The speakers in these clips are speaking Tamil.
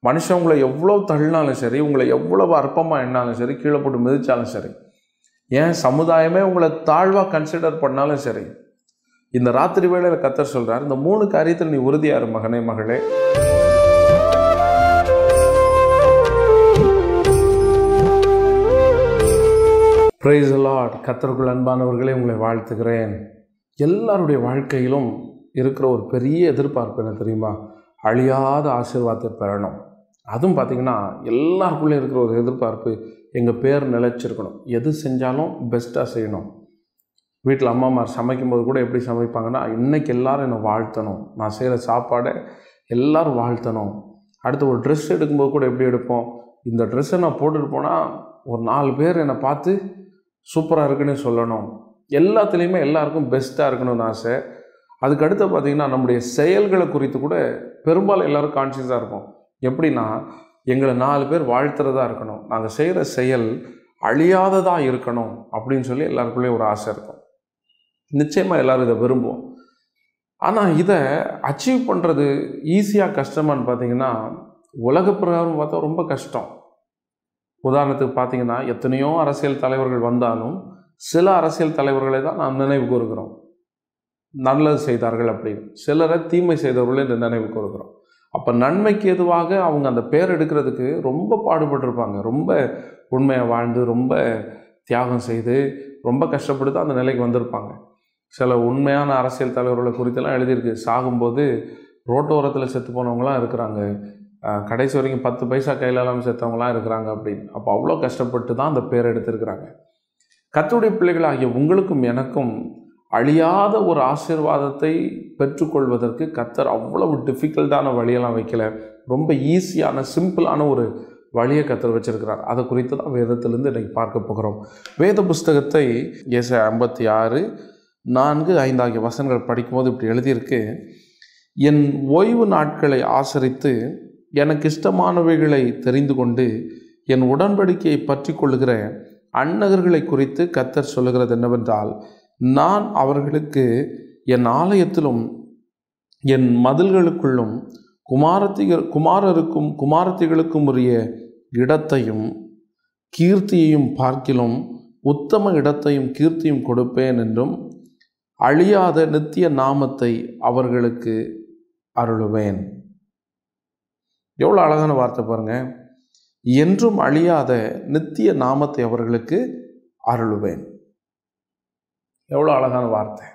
மனுஷன் உங்களை எவ்வளோ தள்ளினாலும் சரி உங்களை எவ்வளவு அற்பமாக எண்ணாலும் சரி கீழே போட்டு மிதிச்சாலும் சரி ஏன் சமுதாயமே உங்களை தாழ்வாக கன்சிடர் பண்ணாலும் சரி இந்த ராத்திரி வேளையில் கத்தர் சொல்றார் இந்த மூணு காரியத்தில் நீ உறுதியாரு மகனே மகளே பிரைஸ் லார்ட் கத்தருக்குள் அன்பானவர்களே உங்களை வாழ்த்துகிறேன் எல்லாருடைய வாழ்க்கையிலும் இருக்கிற ஒரு பெரிய எதிர்பார்ப்பு என்ன தெரியுமா அழியாத ஆசீர்வாதத்தை பெறணும் அதுவும் பார்த்திங்கன்னா எல்லாருக்குள்ளே இருக்கிற ஒரு எதிர்பார்ப்பு எங்கள் பேர் நிலைச்சிருக்கணும் எது செஞ்சாலும் பெஸ்ட்டாக செய்யணும் வீட்டில் அம்மாமார் சமைக்கும்போது கூட எப்படி சமைப்பாங்கன்னா இன்னைக்கு எல்லாரும் என்னை வாழ்த்தணும் நான் செய்கிற சாப்பாடை எல்லாரும் வாழ்த்தணும் அடுத்து ஒரு ட்ரெஸ் எடுக்கும்போது கூட எப்படி எடுப்போம் இந்த ட்ரெஸ்ஸை நான் போட்டுட்டு போனால் ஒரு நாலு பேர் என்னை பார்த்து சூப்பராக இருக்குன்னு சொல்லணும் எல்லாத்துலேயுமே எல்லாருக்கும் பெஸ்ட்டாக இருக்கணும்னு ஆசை அதுக்கு அடுத்து பார்த்திங்கன்னா நம்முடைய செயல்களை குறித்து கூட பெரும்பாலும் எல்லோரும் கான்சியஸாக இருப்போம் எப்படின்னா எங்களை நாலு பேர் வாழ்த்துறதா இருக்கணும் நாங்கள் செய்கிற செயல் அழியாததாக இருக்கணும் அப்படின்னு சொல்லி எல்லாருக்குள்ளேயும் ஒரு ஆசை இருக்கும் நிச்சயமாக எல்லோரும் இதை விரும்புவோம் ஆனால் இதை அச்சீவ் பண்ணுறது ஈஸியாக கஷ்டமான்னு பார்த்தீங்கன்னா உலக பிரகாரம் பார்த்தா ரொம்ப கஷ்டம் உதாரணத்துக்கு பார்த்தீங்கன்னா எத்தனையோ அரசியல் தலைவர்கள் வந்தாலும் சில அரசியல் தலைவர்களை தான் நாம் நினைவு கூறுகிறோம் நல்லது செய்தார்கள் அப்படின்னு சிலரை தீமை செய்தவர்களை இந்த நினைவு கூறுகிறோம் அப்போ நன்மைக்கு எதுவாக அவங்க அந்த பேர் எடுக்கிறதுக்கு ரொம்ப பாடுபட்டிருப்பாங்க ரொம்ப உண்மையை வாழ்ந்து ரொம்ப தியாகம் செய்து ரொம்ப கஷ்டப்பட்டு தான் அந்த நிலைக்கு வந்திருப்பாங்க சில உண்மையான அரசியல் தலைவர்களை குறித்தெல்லாம் எழுதியிருக்கு சாகும்போது ரோட்டோரத்தில் செத்து போனவங்களாம் இருக்கிறாங்க கடைசி வரைக்கும் பத்து பைசா கையில் இல்லாமல் செத்தவங்களாம் இருக்கிறாங்க அப்படின்னு அப்போ அவ்வளோ கஷ்டப்பட்டு தான் அந்த பேர் எடுத்திருக்கிறாங்க கத்துடைய பிள்ளைகளாகிய உங்களுக்கும் எனக்கும் அழியாத ஒரு ஆசீர்வாதத்தை பெற்றுக்கொள்வதற்கு கத்தர் அவ்வளவு டிஃபிகல்ட்டான வழியெல்லாம் வைக்கல ரொம்ப ஈஸியான சிம்பிளான ஒரு வழியை கத்தர் வச்சிருக்கிறார் அதை குறித்து தான் வேதத்திலிருந்து இன்றைக்கி பார்க்க போகிறோம் வேத புஸ்தகத்தை ஏச ஐம்பத்தி ஆறு நான்கு ஐந்து ஆகிய வசனங்கள் படிக்கும்போது இப்படி எழுதியிருக்கு என் ஓய்வு நாட்களை ஆசரித்து எனக்கு இஷ்டமானவைகளை தெரிந்து கொண்டு என் உடன்படிக்கையை பற்றி கொள்ளுகிற அன்னகர்களை குறித்து கத்தர் சொல்லுகிறது என்னவென்றால் நான் அவர்களுக்கு என் ஆலயத்திலும் என் மதில்களுக்குள்ளும் குமாரத்திக குமாரருக்கும் குமாரத்திகளுக்கும் உரிய இடத்தையும் கீர்த்தியையும் பார்க்கிலும் உத்தம இடத்தையும் கீர்த்தியும் கொடுப்பேன் என்றும் அழியாத நித்திய நாமத்தை அவர்களுக்கு அருளுவேன் எவ்வளோ அழகான வார்த்தை பாருங்க என்றும் அழியாத நித்திய நாமத்தை அவர்களுக்கு அருளுவேன் எவ்வளோ அழகான வார்த்தை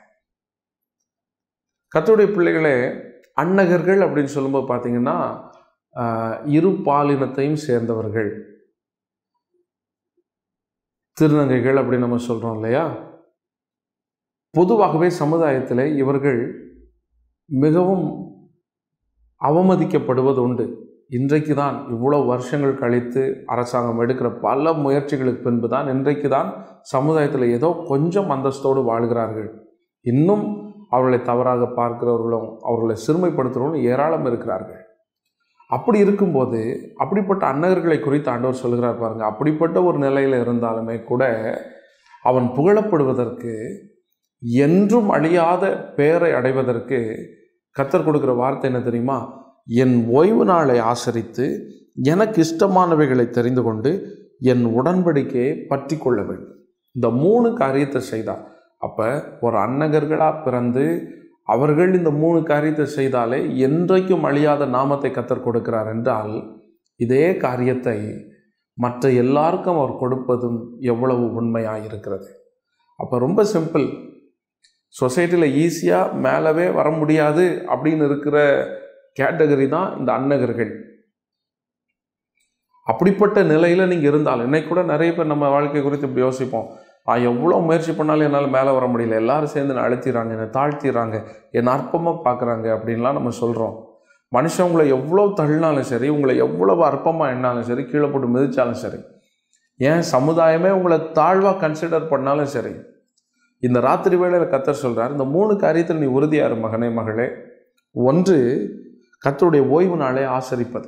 கத்துடைய பிள்ளைகளே அன்னகர்கள் அப்படின்னு சொல்லும்போது பார்த்தீங்கன்னா இரு பாலினத்தையும் சேர்ந்தவர்கள் திருநங்கைகள் அப்படின்னு நம்ம சொல்கிறோம் இல்லையா பொதுவாகவே சமுதாயத்தில் இவர்கள் மிகவும் அவமதிக்கப்படுவது உண்டு இன்றைக்கு தான் இவ்வளோ வருஷங்கள் கழித்து அரசாங்கம் எடுக்கிற பல முயற்சிகளுக்கு பின்பு தான் இன்றைக்கு தான் சமுதாயத்தில் ஏதோ கொஞ்சம் அந்தஸ்தோடு வாழ்கிறார்கள் இன்னும் அவர்களை தவறாக பார்க்கிறவர்களும் அவர்களை சிறுமைப்படுத்துகிறவர்களும் ஏராளம் இருக்கிறார்கள் அப்படி இருக்கும்போது அப்படிப்பட்ட அன்னகர்களை குறித்து ஆண்டவர் சொல்கிறார் பாருங்க அப்படிப்பட்ட ஒரு நிலையில் இருந்தாலுமே கூட அவன் புகழப்படுவதற்கு என்றும் அழியாத பெயரை அடைவதற்கு கத்தர் கொடுக்குற வார்த்தை என்ன தெரியுமா என் ஓய்வு நாளை ஆசரித்து எனக்கு இஷ்டமானவைகளை தெரிந்து கொண்டு என் உடன்படிக்கையை பற்றி கொள்ள வேண்டும் இந்த மூணு காரியத்தை செய்தார் அப்போ ஒரு அன்னகர்களாக பிறந்து அவர்கள் இந்த மூணு காரியத்தை செய்தாலே என்றைக்கும் அழியாத நாமத்தை கத்தர் கொடுக்கிறார் என்றால் இதே காரியத்தை மற்ற எல்லாருக்கும் அவர் கொடுப்பதும் எவ்வளவு உண்மையாக இருக்கிறது அப்போ ரொம்ப சிம்பிள் சொசைட்டியில் ஈஸியாக மேலவே வர முடியாது அப்படின்னு இருக்கிற கேட்டகரி தான் இந்த அன்னகர்கள் அப்படிப்பட்ட நிலையில் நீங்கள் இருந்தால் இன்னைக்கு கூட நிறைய பேர் நம்ம வாழ்க்கை குறித்து இப்படி யோசிப்போம் நான் எவ்வளோ முயற்சி பண்ணாலும் என்னால் மேலே வர முடியல எல்லாரும் சேர்ந்து என்னை அழுத்திடுறாங்க என்னை தாழ்த்திடுறாங்க என்னை அற்பமாக பார்க்குறாங்க அப்படின்லாம் நம்ம சொல்கிறோம் மனுஷன் உங்களை எவ்வளோ தள்ளினாலும் சரி உங்களை எவ்வளவு அற்பமாக எண்ணாலும் சரி கீழே போட்டு மிதித்தாலும் சரி ஏன் சமுதாயமே உங்களை தாழ்வாக கன்சிடர் பண்ணாலும் சரி இந்த ராத்திரி வேளையில் கத்தர் சொல்கிறார் இந்த மூணு காரியத்தில் நீ உறுதியாரு மகனே மகளே ஒன்று கத்தருடைய ஓய்வு நாளை ஆசரிப்பது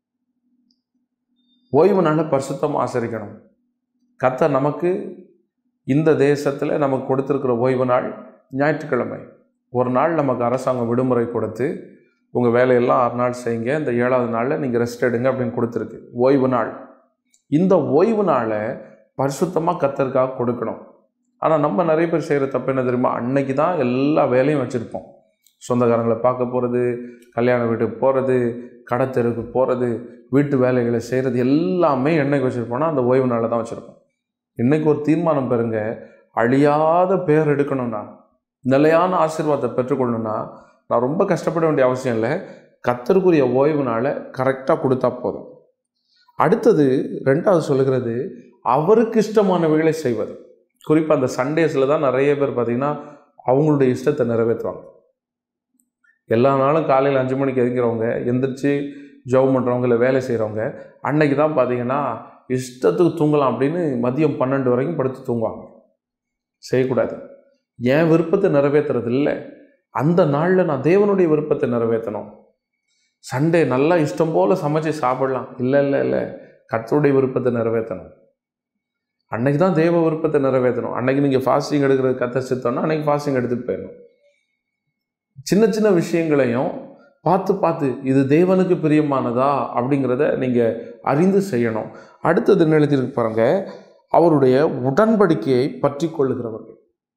ஓய்வு நாளை பரிசுத்தமாக ஆசரிக்கணும் கத்தர் நமக்கு இந்த தேசத்தில் நமக்கு கொடுத்துருக்கிற ஓய்வு நாள் ஞாயிற்றுக்கிழமை ஒரு நாள் நமக்கு அரசாங்கம் விடுமுறை கொடுத்து உங்கள் வேலையெல்லாம் ஆறு நாள் செய்யுங்க இந்த ஏழாவது நாளில் நீங்கள் ரெஸ்ட் எடுங்க அப்படின்னு கொடுத்துருக்கு ஓய்வு நாள் இந்த ஓய்வு நாளை பரிசுத்தமாக கத்தருக்காக கொடுக்கணும் ஆனால் நம்ம நிறைய பேர் செய்கிற தப்பு என்ன தெரியுமா அன்னைக்கு தான் எல்லா வேலையும் வச்சுருப்போம் சொந்தக்காரங்களை பார்க்க போகிறது கல்யாண வீட்டுக்கு போகிறது கடத்தெருக்கு போகிறது வீட்டு வேலைகளை செய்கிறது எல்லாமே என்னைக்கு வச்சுருப்போம்னா அந்த ஓய்வு நாளில் தான் வச்சுருப்போம் இன்னைக்கு ஒரு தீர்மானம் பெறுங்க அழியாத பேர் எடுக்கணும்னா நிலையான ஆசீர்வாதத்தை பெற்றுக்கொள்ளணும்னா நான் ரொம்ப கஷ்டப்பட வேண்டிய அவசியம் இல்லை கத்தருக்குரிய ஓய்வு நாளை கரெக்டாக கொடுத்தா போதும் அடுத்தது ரெண்டாவது சொல்லுகிறது அவருக்கு இஷ்டமானவைகளை செய்வது குறிப்பாக அந்த சண்டேஸில் தான் நிறைய பேர் பார்த்திங்கன்னா அவங்களுடைய இஷ்டத்தை நிறைவேற்றுவாங்க எல்லா நாளும் காலையில் அஞ்சு மணிக்கு எதிர்க்கிறவங்க எந்திரிச்சு ஜவ் பண்ணுறவங்க இல்லை வேலை செய்கிறவங்க அன்னைக்கு தான் பார்த்தீங்கன்னா இஷ்டத்துக்கு தூங்கலாம் அப்படின்னு மதியம் பன்னெண்டு வரைக்கும் படுத்து தூங்குவாங்க செய்யக்கூடாது என் விருப்பத்தை நிறைவேற்றுறது இல்லை அந்த நாளில் நான் தேவனுடைய விருப்பத்தை நிறைவேற்றணும் சண்டே நல்லா இஷ்டம் போல் சமைச்சு சாப்பிடலாம் இல்லை இல்லை இல்லை கர்த்தருடைய விருப்பத்தை நிறைவேற்றணும் அன்னைக்கு தான் தேவ விருப்பத்தை நிறைவேற்றணும் அன்னைக்கு நீங்கள் ஃபாஸ்டிங் எடுக்கிறது கத்த சித்தம்னா அன்னைக்கு ஃபாஸ்டிங் எடுத்துகிட்டு போயிடணும் சின்ன சின்ன விஷயங்களையும் பார்த்து பார்த்து இது தேவனுக்கு பிரியமானதா அப்படிங்கிறத நீங்கள் அறிந்து செய்யணும் அடுத்தது என்ன எழுதியிருக்கு பாருங்க அவருடைய உடன்படிக்கையை பற்றி கொள்ளுகிறவர்கள்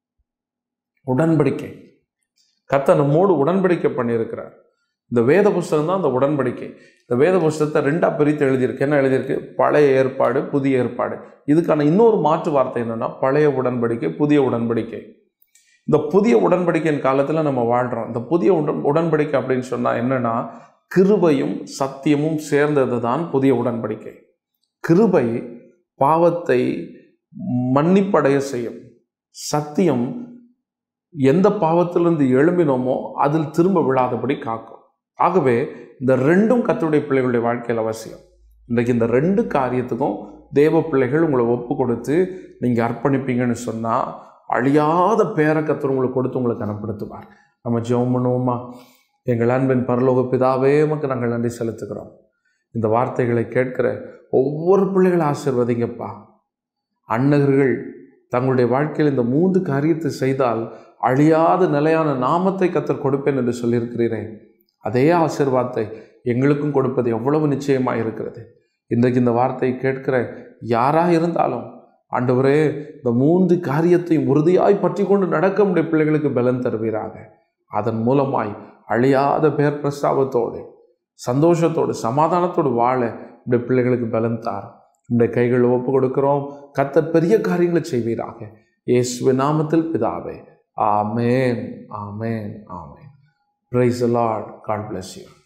உடன்படிக்கை கத்த நம்மோடு உடன்படிக்கை பண்ணியிருக்கிறார் இந்த வேத புஸ்தகம் தான் அந்த உடன்படிக்கை இந்த வேத புஸ்தகத்தை ரெண்டா பிரித்து எழுதியிருக்கு என்ன எழுதியிருக்கு பழைய ஏற்பாடு புதிய ஏற்பாடு இதுக்கான இன்னொரு மாற்று வார்த்தை என்னன்னா பழைய உடன்படிக்கை புதிய உடன்படிக்கை இந்த புதிய உடன்படிக்கையின் காலத்தில் நம்ம வாழ்கிறோம் இந்த புதிய உடன் உடன்படிக்கை அப்படின்னு சொன்னால் என்னன்னா கிருபையும் சத்தியமும் சேர்ந்தது தான் புதிய உடன்படிக்கை கிருபை பாவத்தை மன்னிப்படைய செய்யும் சத்தியம் எந்த பாவத்திலிருந்து எழும்பினோமோ அதில் திரும்ப விழாதபடி காக்கும் ஆகவே இந்த ரெண்டும் கத்தருடைய பிள்ளைகளுடைய வாழ்க்கையில் அவசியம் இன்றைக்கு இந்த ரெண்டு காரியத்துக்கும் தேவ பிள்ளைகள் உங்களை ஒப்பு கொடுத்து நீங்கள் அர்ப்பணிப்பீங்கன்னு சொன்னால் அழியாத பேர கத்தர் உங்களுக்கு கொடுத்து உங்களை கனப்படுத்துவார் நம்ம ஜெபம் பண்ணுவோமா எங்கள் அன்பின் பரலோக பிதாவே நமக்கு நாங்கள் நன்றி செலுத்துகிறோம் இந்த வார்த்தைகளை கேட்கிற ஒவ்வொரு பிள்ளைகளை ஆசிர்வதிங்கப்பா அன்னகர்கள் தங்களுடைய வாழ்க்கையில் இந்த மூன்று காரியத்தை செய்தால் அழியாத நிலையான நாமத்தை கத்தர் கொடுப்பேன் என்று சொல்லியிருக்கிறீரே அதே ஆசிர்வாதத்தை எங்களுக்கும் கொடுப்பது எவ்வளவு நிச்சயமாக இருக்கிறது இன்றைக்கு இந்த வார்த்தையை கேட்கிற யாராக இருந்தாலும் ஆண்டவரே இந்த மூன்று காரியத்தையும் உறுதியாய் பற்றி கொண்டு நடக்க முடிய பிள்ளைகளுக்கு பலன் தருவீராக அதன் மூலமாய் அழியாத பேர் பிரஸ்தாபத்தோடு சந்தோஷத்தோடு சமாதானத்தோடு வாழ இந்த பிள்ளைகளுக்கு பலன் தார் இந்த கைகள் ஒப்பு கொடுக்கிறோம் கத்தர் பெரிய காரியங்களை செய்வீராக இயேசுவின் நாமத்தில் பிதாவே ஆமேன் ஆமேன் ஆமேன் praise Lord God bless you